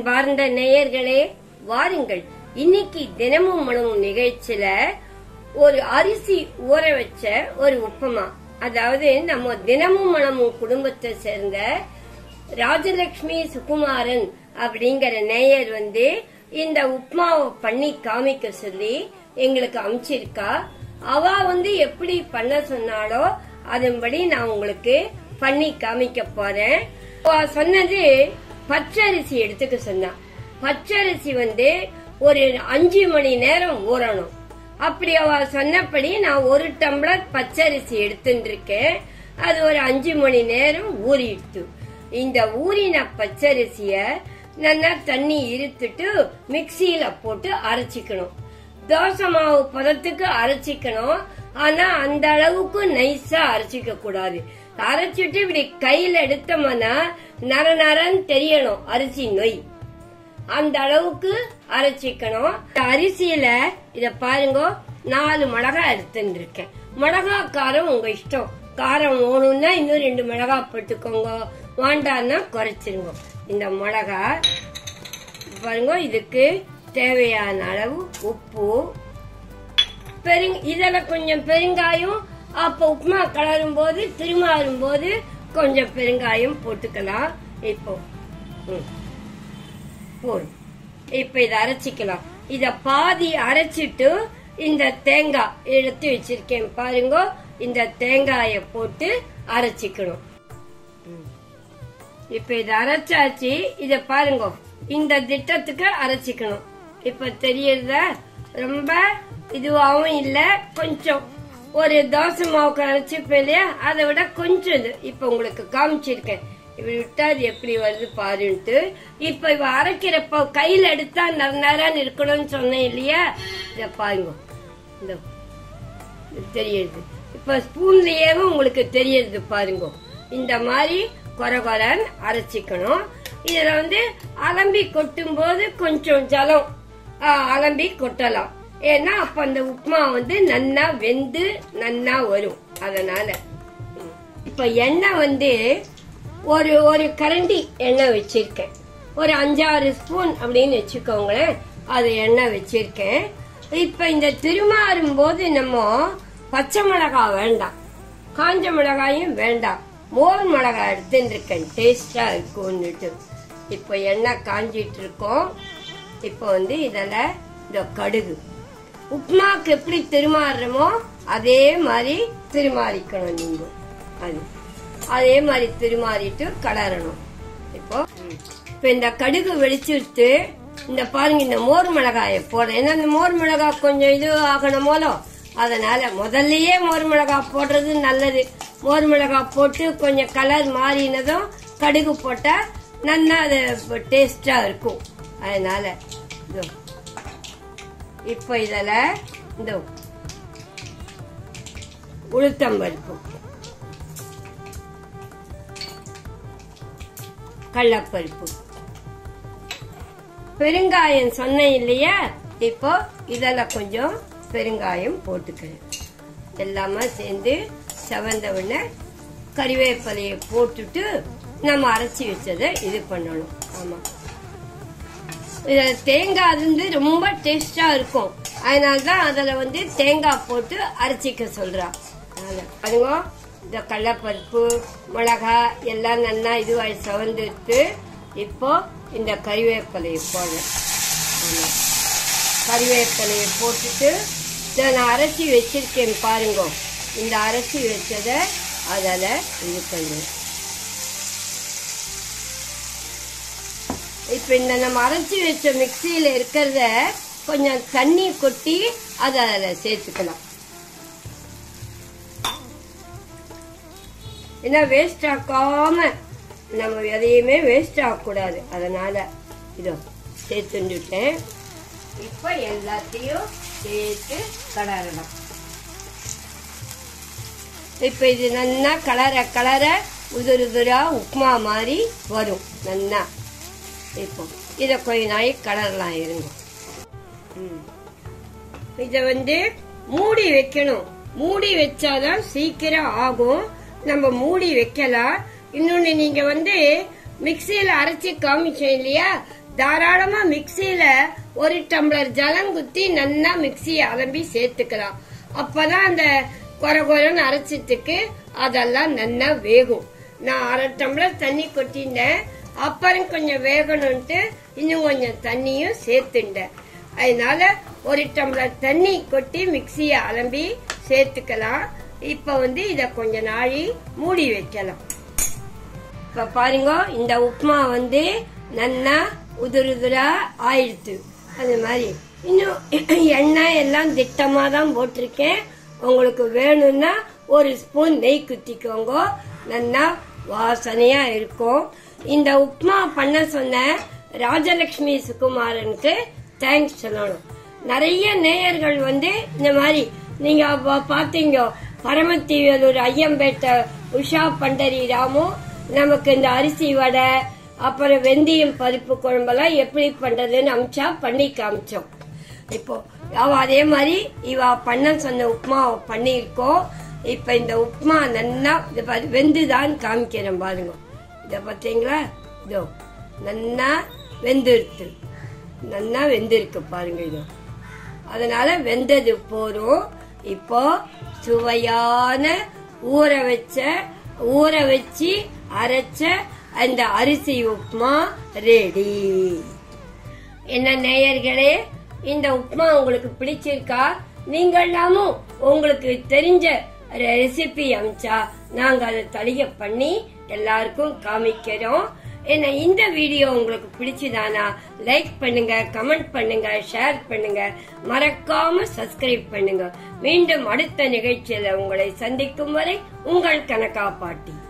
அன்பார்ந்த நேயர்களே வாருங்கள் இன்னைக்கு தினமும் மனமும் நிகழ்ச்சியில ஒரு அரிசி ஊற வச்ச ஒரு உப்புமா அதாவது நம்ம தினமும் மனமும் குடும்பத்தை சேர்ந்த ராஜலட்சுமி சுகுமாரன் அப்படிங்கிற நேயர் வந்து இந்த உப்மாவை பண்ணி காமிக்க சொல்லி எங்களுக்கு அனுப்பிச்சிருக்கா அவ வந்து எப்படி பண்ண சொன்னாலோ அதன்படி நான் உங்களுக்கு பண்ணி காமிக்க போறேன் அவ சொன்னது பச்சரிசி எடுத்துக்க சொன்னா பச்சரிசி வந்து ஒரு அஞ்சு மணி நேரம் ஊறணும் அப்படி அவ சொன்னபடி நான் ஒரு டம்ளர் பச்சரிசி எடுத்துட்டு இருக்கேன் அது ஒரு அஞ்சு மணி நேரம் ஊறிடுத்து இந்த ஊறின பச்சரிசிய நல்லா தண்ணி இருத்துட்டு மிக்சியில போட்டு அரைச்சிக்கணும் தோசை மாவு பதத்துக்கு அரைச்சிக்கணும் ஆனா அந்த அளவுக்கு நைஸா அரைச்சிக்க கூடாது அரைச்சிட்டு இப்படி கையில எடுத்தோம்னா நர நரன்னு தெரியணும் அரிசி நொய் அந்த அளவுக்கு அரைச்சிக்கணும் இந்த அரிசியில இத பாருங்க நாலு மிளகா எடுத்துட்டு இருக்கேன் மிளகா காரம் உங்க இஷ்டம் காரம் வேணும்னா இன்னும் ரெண்டு மிளகா போட்டுக்கோங்க வேண்டான்னா குறைச்சிருங்க இந்த மிளகா பாருங்க இதுக்கு தேவையான அளவு உப்பு பெருங் இதுல கொஞ்சம் பெருங்காயம் அப்ப உப்புமா கலரும் போது திருமாறும் போது கொஞ்சம் பெருங்காயம் போட்டுக்கலாம் இப்போ ம். போதும் இப்ப இத அரைச்சிக்கலாம் இத பாதி அரைச்சிட்டு இந்த தேங்காய் எடுத்து வச்சிருக்கேன் பாருங்க இந்த தேங்காய போட்டு அரைச்சிக்கணும் ம். இப்ப இத அரைச்சாச்சு இத பாருங்க இந்த திட்டத்துக்கு அரைச்சிக்கணும் இப்ப தெரியறதா ரொம்ப இதுவாகவும் இல்ல கொஞ்சம் ஒரு தோசை மாவுக்கு அரைச்சிப்பேன் இல்லையா அதை விட கொஞ்சம் இது இப்ப உங்களுக்கு காமிச்சிருக்கேன் இப்படி விட்டா அது எப்படி வருது பாருன்ட்டு இப்ப இவ அரைக்கிறப்ப கையில எடுத்தா நர நரன்னு இருக்கணும்னு சொன்னேன் இல்லையா இத பாருங்க இந்த இது தெரியுது இப்ப ஸ்பூன்லயே உங்களுக்கு தெரியுது பாருங்க இந்த மாதிரி கொர கொரன்னு அரைச்சிக்கணும் இதுல வந்து அலம்பி கொட்டும் போது கொஞ்சம் ஜலம் ஆ, அலம்பி கொட்டலாம் ஏன்னா அப்ப அந்த உப்புமா வந்து நன்னா வெந்து நன்னா வரும் அதனால ம். இப்ப எண்ணெய் வந்து ஒரு ஒரு கரண்டி எண்ணெய் வச்சிருக்கேன் ஒரு அஞ்சாறு ஸ்பூன் அப்படின்னு வச்சுக்கோங்களேன் அது எண்ணெய் வச்சிருக்கேன் இப்ப இந்த திருமாறும் போது நம்ம பச்சை மிளகாய் வேண்டாம் காஞ்ச மிளகாயும் வேண்டாம் மோர் மிளகாய் எடுத்துருக்கேன் டேஸ்டா இருக்கும்னுட்டு இப்போ எண்ணெய் காஞ்சிட்டு இருக்கோம் இப்போ வந்து இதில் இந்த கடுகு உப்புமாக்கு எப்படி திருமாறுறோமோ அதே மாதிரி திருமாறிக்கணும் நீங்க அது அதே மாதிரி திருமாறிட்டு கலரணும் இப்போ இப்போ இந்த கடுகு வெடிச்சுட்டு இந்த பாருங்க இந்த மோர் மிளகாயை போடுறேன் ஏன்னா இந்த மோர் மிளகாய் கொஞ்சம் இது ஆகணுமோலோ அதனால முதல்லயே மோர் மிளகாய் போடுறது நல்லது மோர் மிளகாய் போட்டு கொஞ்சம் கலர் மாறினதும் கடுகு போட்டா நல்லா அது டேஸ்டா இருக்கும் அதனால இதோ. இப்போ இதுல இந்த உளுத்தம்பருப்பு கடலப்பருப்பு பெருங்காயம் சொன்னேன் இல்லையா இப்போ இதுல கொஞ்சம் பெருங்காயம் போட்டுக்கிறேன் எல்லாமே சேர்ந்து செவந்த உடனே கறிவேப்பிலையை போட்டுட்டு நம்ம அரைச்சி வச்சதை இது பண்ணணும் ஆமா இதுல தேங்காய் வந்து ரொம்ப டேஸ்டா இருக்கும் அதனாலதான் அதுல வந்து தேங்காய் போட்டு அரைச்சிக்க சொல்றா அதனால பாருங்க இந்த கடலப்பருப்பு மிளகா எல்லாம் நல்லா இதுவாகி சவந்துட்டு இப்போ இந்த கறிவேப்பிலையை போடுறேன் ஆமா. கறிவேப்பிலையை போட்டுட்டு இதை நான் அரைச்சி வச்சிருக்கேன் பாருங்க இந்த அரைச்சி வச்சதை அதில் இது பண்ணுவேன் இப்ப இந்த நம்ம அரைச்சி வச்ச மிக்சியில இருக்கிறத கொஞ்சம் தண்ணி கொட்டி அதை அதில் சேர்த்துக்கலாம் ஏன்னா வேஸ்ட் ஆக்காம நம்ம எதையுமே வேஸ்ட் ஆகக்கூடாது அதனால இதோ சேர்த்துட்டேன் இப்ப எல்லாத்தையும் சேர்த்து கலரலாம் இப்ப இது நல்லா கலர கலர உதிர் உதிரா உப்புமா மாதிரி வரும் நல்லா இப்போ இதை கொஞ்ச நாய் கலரலாம் இருங்க ம். இத வந்து மூடி வைக்கணும் மூடி வச்சாதான் சீக்கிரம் ஆகும் நம்ம மூடி வைக்கலாம் இன்னொன்னு நீங்க வந்து மிக்சியில அரைச்சி காமிச்சோம் இல்லையா தாராளமா மிக்சியில ஒரு டம்ளர் ஜலம் குத்தி நல்லா மிக்சியை அலம்பி சேர்த்துக்கலாம் அப்பதான் அந்த கொர கொரன்னு அரைச்சதுக்கு அதெல்லாம் நல்லா வேகும் நான் அரை டம்ளர் தண்ணி கொட்டிட்டேன் அப்புறம் கொஞ்சம் வேகணும்ட்டு இன்னும் கொஞ்சம் தண்ணியும் சேர்த்துட்டேன் அதனால ஒரு டம்ளர் தண்ணி கொட்டி மிக்சியை அலம்பி சேர்த்துக்கலாம் இப்ப வந்து இத கொஞ்ச நாழி மூடி வைக்கலாம் இப்ப பாருங்க இந்த உப்புமா வந்து நல்லா உதிர் உதிரா ஆயிடுத்து அது மாதிரி இன்னும் எண்ணெய் எல்லாம் திட்டமா தான் போட்டிருக்கேன் உங்களுக்கு வேணும்னா ஒரு ஸ்பூன் நெய் குத்திக்கோங்க நல்லா வாசனையா இருக்கும் இந்த உப்புமா பண்ண சொன்ன ராஜலட்சுமி சுகுமாரனுக்கு தேங்க்ஸ் சொல்லணும் நிறைய நேயர்கள் வந்து இந்த மாதிரி நீங்க அப்ப பாத்தீங்க பரமத்திவேலூர் ஐயம்பேட்டை உஷா பண்டரி ராமு நமக்கு இந்த அரிசி வடை அப்புறம் வெந்தயம் பருப்பு குழம்பெல்லாம் எப்படி பண்றதுன்னு அமிச்சா பண்ணி காமிச்சோம் இப்போ அவ அதே மாதிரி இவ பண்ண சொன்ன உப்புமா பண்ணியிருக்கோம் இப்ப இந்த உப்புமா நல்லா இது பாரு, வெந்துதான் காமிக்கிறேன் பாருங்க இத பாத்தீங்களா இதோ நல்லா வெந்துருத்து நல்லா வெந்திருக்கு பாருங்க இது அதனால வெந்தது போதும் இப்போ சுவையான ஊற வச்ச ஊற வச்சு அரைச்ச அந்த அரிசி உப்புமா ரெடி என்ன நேயர்களே இந்த உப்புமா உங்களுக்கு பிடிச்சிருக்கா நீங்களாமும் உங்களுக்கு தெரிஞ்ச ரெசிபி அமிச்சா நாங்க அதை தளிக பண்ணி எல்லாருக்கும் காமிக்கிறோம் என்ன இந்த வீடியோ உங்களுக்கு பிடிச்சதானா லைக் பண்ணுங்க கமெண்ட் பண்ணுங்க ஷேர் பண்ணுங்க மறக்காம சப்ஸ்கிரைப் பண்ணுங்க மீண்டும் அடுத்த நிகழ்ச்சியில உங்களை சந்திக்கும் வரை உங்கள் கனகா பாட்டி